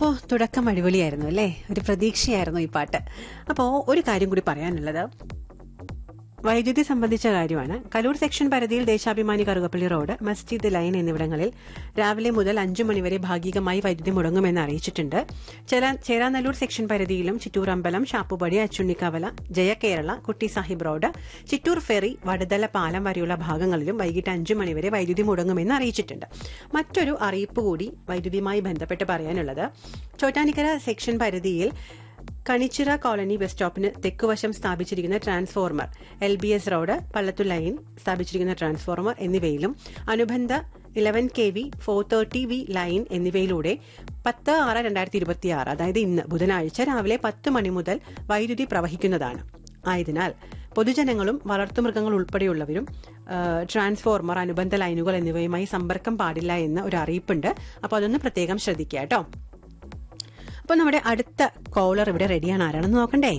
തുടക്കം അടിപൊളിയായിരുന്നു അല്ലേ ഒരു പ്രതീക്ഷയായിരുന്നു ഈ പാട്ട് അപ്പോൾ ഒരു കാര്യം കൂടി പറയാനുള്ളത് വൈദ്യുതി സംബന്ധിച്ച കാര്യമാണ് കലൂർ സെക്ഷൻ പരിധിയിൽ ദേശാഭിമാനി കറുകപ്പള്ളി റോഡ് മസ്ജിദ് ലൈൻ എന്നിവിടങ്ങളിൽ രാവിലെ മുതൽ അഞ്ചു മണിവരെ ഭാഗികമായി വൈദ്യുതി മുടങ്ങുമെന്ന് അറിയിച്ചിട്ടുണ്ട് ചേരാ- ചേരാനല്ലൂർ സെക്ഷൻ പരിധിയിലും ചിറ്റൂർ അമ്പലം ഷാപ്പുപടി അച്ചുണ്ണിക്കവല ജയകേരള കുട്ടി സാഹിബ് റോഡ് ചിറ്റൂർ ഫെറി വടുതല പാലം വരെയുള്ള ഭാഗങ്ങളിലും വൈകിട്ട് അഞ്ചു മണിവരെ വൈദ്യുതി മുടങ്ങുമെന്ന് അറിയിച്ചിട്ടുണ്ട് മറ്റൊരു അറിയിപ്പ് കൂടി വൈദ്യുതിയുമായി ബന്ധപ്പെട്ട് പറയാനുള്ളത് ചോറ്റാനിക്കര സെക്ഷൻ പരിധിയിൽ കണിച്ചിറ കോളനി ബസ് സ്റ്റോപ്പിന് തെക്കുവശം സ്ഥാപിച്ചിരിക്കുന്ന transformer L B S road Pallathu line സ്ഥാപിച്ചിരിക്കുന്ന ട്രാൻസ്ഫോർമർ എന്നിവയിലും അനുബന്ധ eleven K V four thirty V line എന്നിവയിലൂടെ പത്ത് ആറ് രണ്ടായിരത്തി ഇരുപത്തി ആറ് അതായത് ഇന്ന് ബുധനാഴ്ച രാവിലെ പത്ത് മണി മുതൽ വൈദ്യുതി പ്രവഹിക്കുന്നതാണ് ആയതിനാൽ പൊതുജനങ്ങളും വളർത്തുമൃഗങ്ങൾ ഉൾപ്പെടെയുള്ളവരും ആ, ട്രാൻസ്ഫോർമർ അനുബന്ധ ലൈനുകൾ എന്നിവയുമായി സമ്പർക്കം പാടില്ല എന്ന ഒരു അറിയിപ്പുണ്ട് അപ്പോൾ അതൊന്ന് പ്രത്യേകം ശ്രദ്ധിക്കുക കേട്ടോ അപ്പൊ നമ്മുടെ അടുത്ത കോളർ ഇവിടെ റെഡിയാണ് ആരാണെന്ന് നോക്കണ്ടേ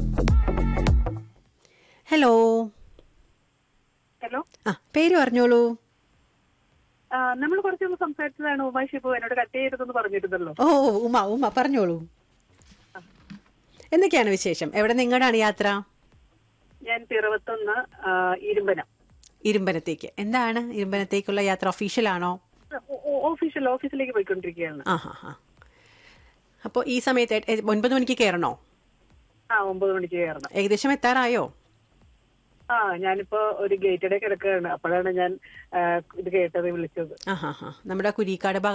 ഹലോ ഹലോ ആ പേര് പറഞ്ഞോളൂ നമ്മൾ കുറച്ച് മുമ്പ് സംസാരിച്ചതാണ് ഉമാ ഷിബു എന്നോട് കട്ട് ചെയ്യരുതെന്ന് പറഞ്ഞിരുന്നല്ലോ ഓ ഉമ ഉമ പറഞ്ഞോളൂ എന്തൊക്കെയാണ് വിശേഷം എവിടെ നിങ്ങളാണ് യാത്ര ഞാൻ പിറവത്തൊന്ന് ആ, ഇരുമ്പനം ഇരുമ്പനത്തേക്ക് എന്താണ് ഇരുമ്പനത്തേക്കുള്ള യാത്ര ഒഫീഷ്യൽ ആണോ ഓ- ഓ- ഓഫീഷ്യൽ ഓഫീസിലേക്ക് പോയിക്കൊണ്ടിരിക്കുകയാണ് ആ ഹാ ഹാ അപ്പോൾ ഈ സമയത്ത് എ- എ- ഒൻപത് മണിക്ക് കയറണോ ആ ഒമ്പത് മണിക്ക് കയറണം ഏകദേശം എത്താറായോ ആ ഞാനിപ്പോ ഒരു ഗേറ്റിടെ കിടക്കുകയാണ് അപ്പോഴാണ് ഞാൻ ആ, ഇത് കേട്ടത് വിളിച്ചത് ആ ഹാ ഹാ നമ്മുടെ കുരിക്കാട്